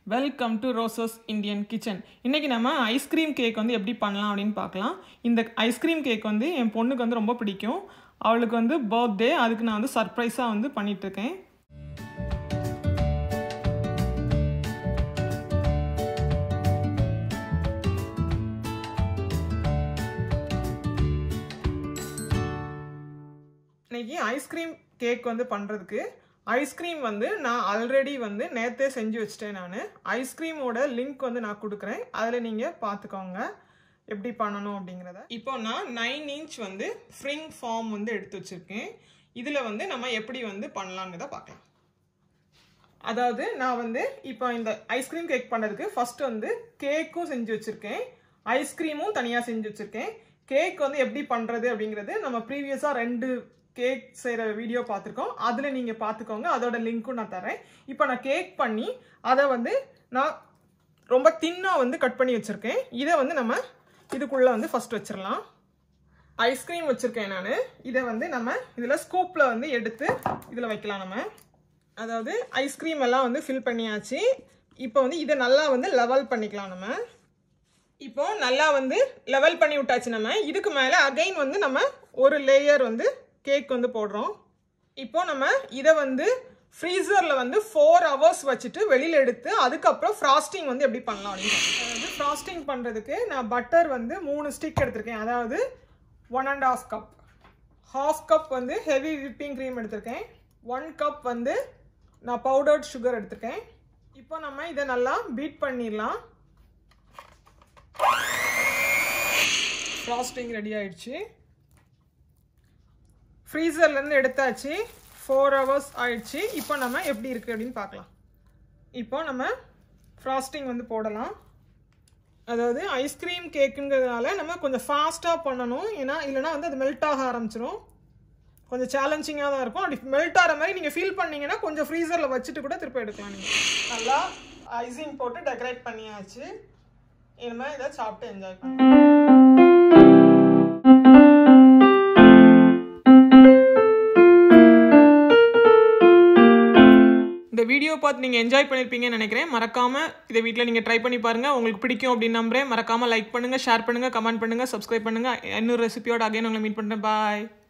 welcome to roses Indian kitchen இன்றைக்கி நம்ம ice cream cake வந்து எப்படி பண்ணலாம் அப்படின்னு பார்க்கலாம் இந்த ஐஸ்கிரீம் கேக் வந்து என் பொண்ணுக்கு வந்து ரொம்ப பிடிக்கும் அவளுக்கு வந்து பர்த்டே அதுக்கு நான் வந்து சர்ப்ரைஸாக வந்து பண்ணிகிட்ருக்கேன் இன்னைக்கு ஐஸ்கிரீம் கேக் வந்து பண்ணுறதுக்கு ஐஸ்கிரீம் வந்து நான் ஆல்ரெடி வந்து நேற்றே செஞ்சு வச்சிட்டேன் நான் ஐஸ்கிரீமோட லிங்க் வந்து நான் கொடுக்குறேன் அதில் நீங்கள் பார்த்துக்கோங்க எப்படி பண்ணணும் அப்படிங்கிறத இப்போ நான் நைன் இன்ச் வந்து ஃப்ரிங் ஃபார்ம் வந்து எடுத்து வச்சுருக்கேன் இதில் வந்து நம்ம எப்படி வந்து பண்ணலாங்கிறத பார்க்கலாம் அதாவது நான் வந்து இப்போ இந்த ஐஸ்கிரீம் கேக் பண்ணுறதுக்கு ஃபர்ஸ்ட் வந்து கேக்கும் செஞ்சு வச்சுருக்கேன் ஐஸ்கிரீமும் தனியாக செஞ்சு வச்சுருக்கேன் கேக் வந்து எப்படி பண்ணுறது அப்படிங்கிறது நம்ம ப்ரீவியஸாக ரெண்டு கேக் செய்கிற வீடியோ பார்த்துருக்கோம் அதில் நீங்கள் பார்த்துக்கோங்க அதோட லிங்க்கும் நான் தரேன் இப்போ நான் கேக் பண்ணி அதை வந்து நான் ரொம்ப தின்னாக வந்து கட் பண்ணி வச்சுருக்கேன் இதை வந்து நம்ம இதுக்குள்ளே வந்து ஃபஸ்ட் வச்சிடலாம் ஐஸ்கிரீம் வச்சுருக்கேன் நான் இதை வந்து நம்ம இதில் ஸ்கூப்பில் வந்து எடுத்து இதில் வைக்கலாம் நம்ம அதாவது ஐஸ்கிரீம் எல்லாம் வந்து ஃபில் பண்ணியாச்சு இப்போ வந்து இதை நல்லா வந்து லெவல் பண்ணிக்கலாம் நம்ம இப்போ நல்லா வந்து லெவல் பண்ணி விட்டாச்சு நம்ம இதுக்கு மேலே அகைன் வந்து நம்ம ஒரு லேயர் வந்து கேக் வந்து போடுறோம் இப்போ நம்ம இதை வந்து ஃப்ரீசரில் வந்து ஃபோர் ஹவர்ஸ் வச்சுட்டு வெளியில் எடுத்து அதுக்கப்புறம் ஃப்ராஸ்டிங் வந்து எப்படி பண்ணலாம் அப்படின்னு அதாவது ஃப்ராஸ்டிங் பண்ணுறதுக்கு நான் பட்டர் வந்து மூணு ஸ்டிக் எடுத்திருக்கேன் அதாவது one and half cup half cup வந்து ஹெவி விப்பிங் க்ரீம் எடுத்திருக்கேன் ஒன் கப் வந்து நான் பவுடர்ட் சுகர் எடுத்திருக்கேன் இப்போ நம்ம இதை நல்லா பீட் பண்ணிடலாம் ஃப்ராஸ்டிங் ரெடி ஆயிடுச்சு ஃப்ரீசர்லேருந்து எடுத்தாச்சு ஃபோர் ஹவர்ஸ் ஆயிடுச்சு இப்போ நம்ம எப்படி இருக்குது அப்படின்னு பார்க்கலாம் இப்போ நம்ம ஃப்ராஸ்டிங் வந்து போடலாம் அதாவது ஐஸ்கிரீம் கேக்குங்கிறதுனால நம்ம கொஞ்சம் ஃபாஸ்ட்டாக பண்ணணும் ஏன்னா இல்லைனா வந்து அது மெல்ட் ஆக ஆரம்பிச்சிடும் கொஞ்சம் சேலஞ்சிங்காக தான் இருக்கும் அப்படி மெல்ட் ஆகிற மாதிரி நீங்கள் ஃபீல் பண்ணீங்கன்னா கொஞ்சம் ஃப்ரீசரில் வச்சுட்டு கூட திருப்பி எடுக்கலாம் நீங்கள் நல்லா ஐசிங் போட்டு டெக்கரேட் பண்ணியாச்சு இனிமேல் இதை சாப்பிட்டு என்ஜாய் பண்ணலாம் இந்த வீடியோ பார்த்து நீங்கள் என்ஜாய் பண்ணியிருப்பீங்கன்னு நினைக்கிறேன் மறக்காமல் இதை வீட்டில் நீங்கள் ட்ரை பண்ணி பாருங்கள் உங்களுக்கு பிடிக்கும் அப்படின்னு நம்புறேன் மறக்காமல் லைக் பண்ணுங்கள் ஷேர் பண்ணுங்கள் கமெண்ட் பண்ணுங்கள் சப்ஸ்கிரைப் பண்ணுங்கள் இன்னொரு ரெசிபியோட அகைன் உங்களை மீட் பண்ணுறேன் பாய்